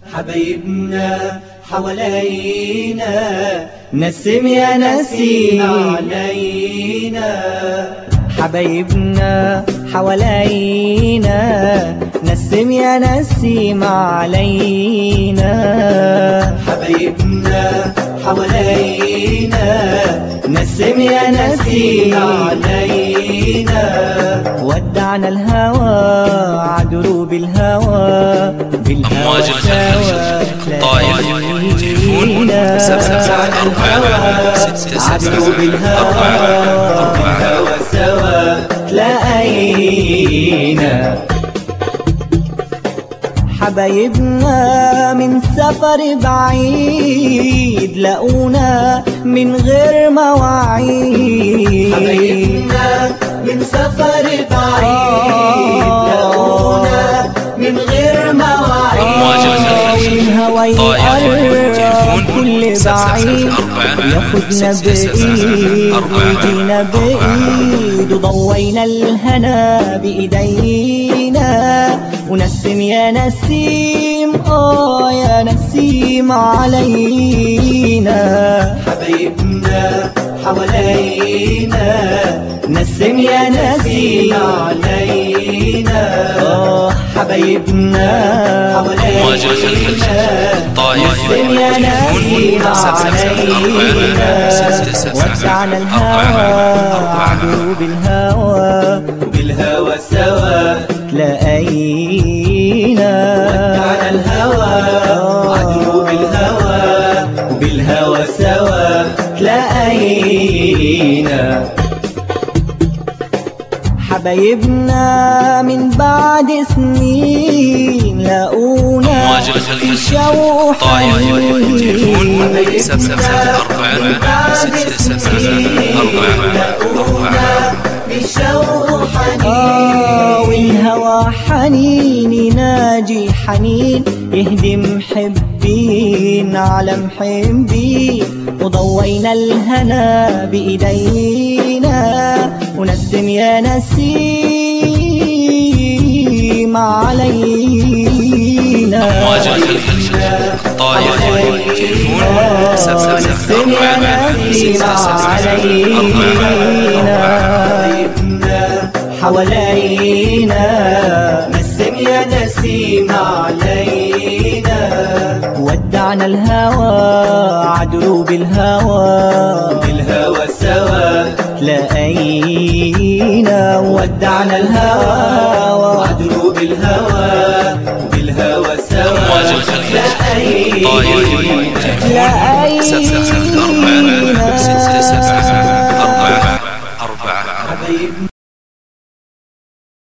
حبايبنا حوالينا نسم يا نسيم علينا حبايبنا حوالينا نسم يا نسيم علينا حبايبنا حوالينا نسم يا نسيم علينا ودعنا الهوى عدروب الهوى بالهوى أمواج الخليج طائف تليفون سبعة سبعة أربعة ستة سبعة أربعة أربعة هوا سوا تلاقينا حبايبنا من سفر بعيد لقونا من غير مواعيد حبايبنا من سفر بعيد لقونا من غير أمواج مواعيد الخليج والهوى طائف يقرب تليفون كل سبعة بعيد سبعة أربعة ياخدنا ستة سبعة بإيد أربعة ويدينا بإيد وضوينا الهنا بإيدينا ونسم يا نسيم آه يا نسيم علينا حبايبنا حوالينا نسم يا نسيم علينا آه حبايبنا أمواج الخليج طائف نسم يا نسيم تليفون سبعة سبعة أربعة ستة سبعة ودعنا الهوى أربعة أربعة عدو بالهوى وبالهوى سوا تلاقينا على الهوى عدو بالهوى وبالهوى سوا تلاقينا حبايبنا من بعد سنين لقونا أمواج الخليج شوق طائف حنين. تليفون سبعة سبعة أربعة ستة سبعة أربعة أربعة بشوق حنين آه والهوى حنين يناجي حنين يهدي محبين على محبين وضوينا الهنا بإيدينا ونسم يا نسيم علينا أمواج الخليج طائف تليفون سبعة سبعة أربعة ستة سبعة أربعة أربعة حبايبنا حوالينا نسم يا نسيم علينا ودعنا الهوى عدو بالهوى بالهوى سوا تلاقينا ودعنا الهوى وعدوا بالهوى بالهوى سوا أمواج الخليج طائف تليفون سبعة سبعة أربعة ستة سبعة أربعة أربعة حبايبنا